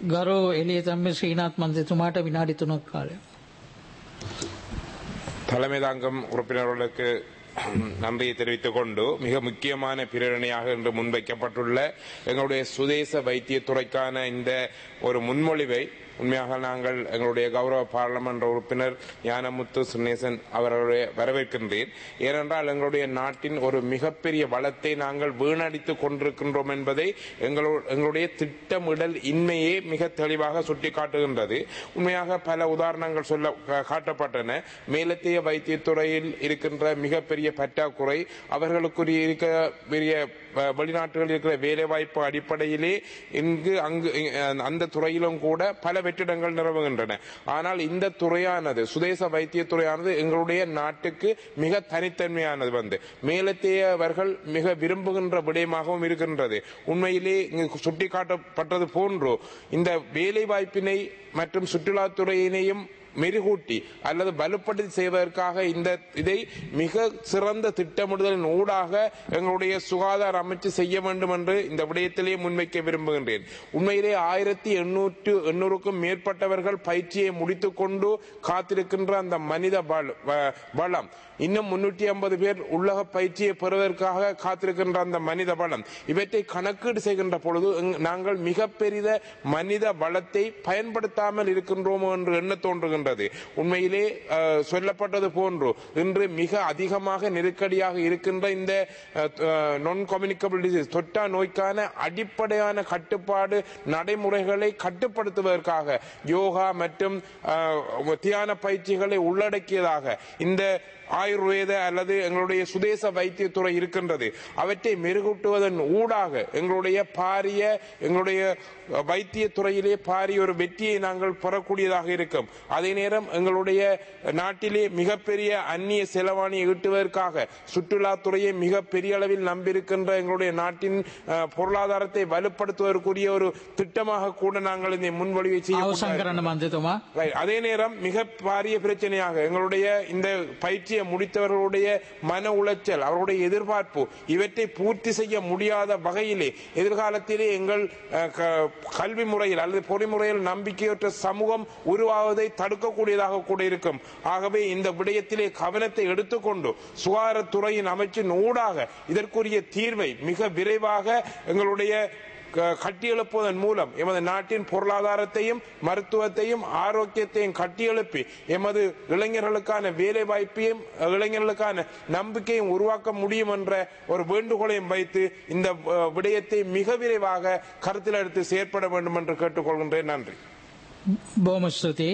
ගරු එලියතම්ම ශ්‍රීනාත් මන්ත්‍රතුමාට විනාඩි තුනක් කාලය. தலைமை தாங்கும் உறுப்பினர்களுக்கு நன்றியை தெரிவித்துக் கொண்டு மிக முக்கியமான பிரேரணையாக இன்று முன்வைக்கப்பட்டுள்ள எங்களுடைய சுதேச வைத்தியத்துறைக்கான இந்த ஒரு முன்மொழிவை உண்மையாக நாங்கள் எங்களுடைய கௌரவ பாராளுமன்ற உறுப்பினர் ஞானமுத்து சுனேசன் அவர்களுடைய வரவேற்கின்றேன் ஏனென்றால் எங்களுடைய நாட்டின் ஒரு மிகப்பெரிய வளத்தை நாங்கள் வீணடித்துக் கொண்டிருக்கின்றோம் என்பதை எங்களோ- எங்களுடைய திட்டமிடல் இன்மையே மிக தெளிவாக சுட்டிக்காட்டுகின்றது உண்மையாக பல உதாரணங்கள் சொல்ல கா- காட்டப்பட்டன மேலத்திய வைத்தியத்துறையில் இருக்கின்ற மிகப்பெரிய பற்றாக்குறை அவர்களுக்குரிய இருக்க பெரிய அஹ், வெளிநாட்டுகளில் இருக்கிற வேலைவாய்ப்பு அடிப்படையிலே இங்கு அங்கு அஹ், அந்த துறையிலும் கூட பல வெற்றிடங்கள் நிலவுகின்றன ஆனால் இந்த துறையானது சுதேச வைத்தியத்துறையானது எங்களுடைய நாட்டுக்கு மிக தனித்தன்மையானது வந்து மேலத்தையவர்கள் மிக விரும்புகின்ற விடயமாகவும் இருக்கின்றது உண்மையிலே இங்கு சுட்டிக்காட்டப்பட்டது போன்று இந்த வேலை வாய்ப்பினை மற்றும் சுற்றுலாத்துறையினையும் மெருகூட்டி அல்லது வலுப்படுத்தி செய்வதற்காக இந்த இதை மிக சிறந்த திட்டமிடுதலின் ஊடாக எங்களுடைய சுகாதார அமைச்சு செய்ய வேண்டும் என்று இந்த விடயத்திலே முன்வைக்க விரும்புகின்றேன் உண்மையிலே ஆயிரத்தி எண்ணூற்று எண்ணூறுக்கும் மேற்பட்டவர்கள் பயிற்சியை முடித்துக் கொண்டு காத்திருக்கின்ற அந்த மனித பல- வ- வளம் இன்னும் முன்னூற்றி ஐம்பது பேர் உள்ளக பயிற்சியை பெறுவதற்காக காத்திருக்கின்ற அந்த மனித வளம் இவற்றை கணக்கீடு செய்கின்ற பொழுது எங்- நாங்கள் மிக பெரித மனித வளத்தை பயன்படுத்தாமல் இருக்கின்றோமோ என்று எண்ண தோன்றுகின்றது உண்மையிலே அஹ், சொல்லப்பட்டது போன்று இன்று மிக அதிகமாக நெருக்கடியாக இருக்கின்ற இந்த நான் கம்யூனிகபிள் டிசீஸ் தொற்றா நோய்க்கான அடிப்படையான கட்டுப்பாடு நடைமுறைகளை கட்டுப்படுத்துவதற்காக யோகா மற்றும் அஹ், தியான பயிற்சிகளை உள்ளடக்கியதாக இந்த ஆயுர்வேத அல்லது எங்களுடைய சுதேச வைத்தியத்துறை இருக்கின்றது அவற்றை மெருகூட்டுவதன் ஊடாக எங்களுடைய பாரிய எங்களுடைய வைத்தியத்துறையிலே பாரிய ஒரு வெற்றியை நாங்கள் பெறக்கூடியதாக இருக்கும் அதே நேரம் எங்களுடைய நாட்டிலே மிகப்பெரிய அந்நிய செலவாணியை ஈட்டுவதற்காக சுற்றுலாத்துறையை மிக பெரிய அளவில் நம்பியிருக்கின்ற எங்களுடைய நாட்டின் அஹ், பொருளாதாரத்தை வலுப்படுத்துவதற்குரிய ஒரு திட்டமாக கூட நாங்கள் இந்த முன்வழிவை செய்ய අවසන් කරන්න මන්ත්‍රතුමා. Right. அதே நேரம் மிக பாரிய பிரச்சனையாக எங்களுடைய இந்த பயிற்சியை முடித்தவர்களுடைய மன உளைச்சல் அவருடைய எதிர்பார்ப்பு இவற்றை பூர்த்தி செய்ய முடியாத வகையிலே எதிர்காலத்திலே எங்கள் அஹ், க- கல்வி முறையில் அல்லது பொறிமுறையில் நம்பிக்கையற்ற சமூகம் உருவாவதை தடுக்கக்கூடியதாக கூட இருக்கும் ஆகவே இந்த விடயத்திலே கவனத்தை எடுத்துக்கொண்டு சுகாதாரத்துறையின் அமைச்சின் ஊடாக இதற்குரிய தீர்வை மிக விரைவாக எங்களுடைய க- கட்டியெழுப்புவதன் மூலம் எமது நாட்டின் பொருளாதாரத்தையும் மருத்துவத்தையும் ஆரோக்கியத்தையும் கட்டியெழுப்பி எமது இளைஞர்களுக்கான வேலை வாய்ப்பையும் இளைஞர்களுக்கான நம்பிக்கையும் உருவாக்க முடியும் என்ற ஒரு வேண்டுகோளையும் வைத்து இந்த அஹ், விடயத்தை மிக விரைவாக கருத்தில் எடுத்து செயற்பட வேண்டும் என்று கேட்டுக்கொள்கின்றேன் நன்றி බෝම ස්තුතියි.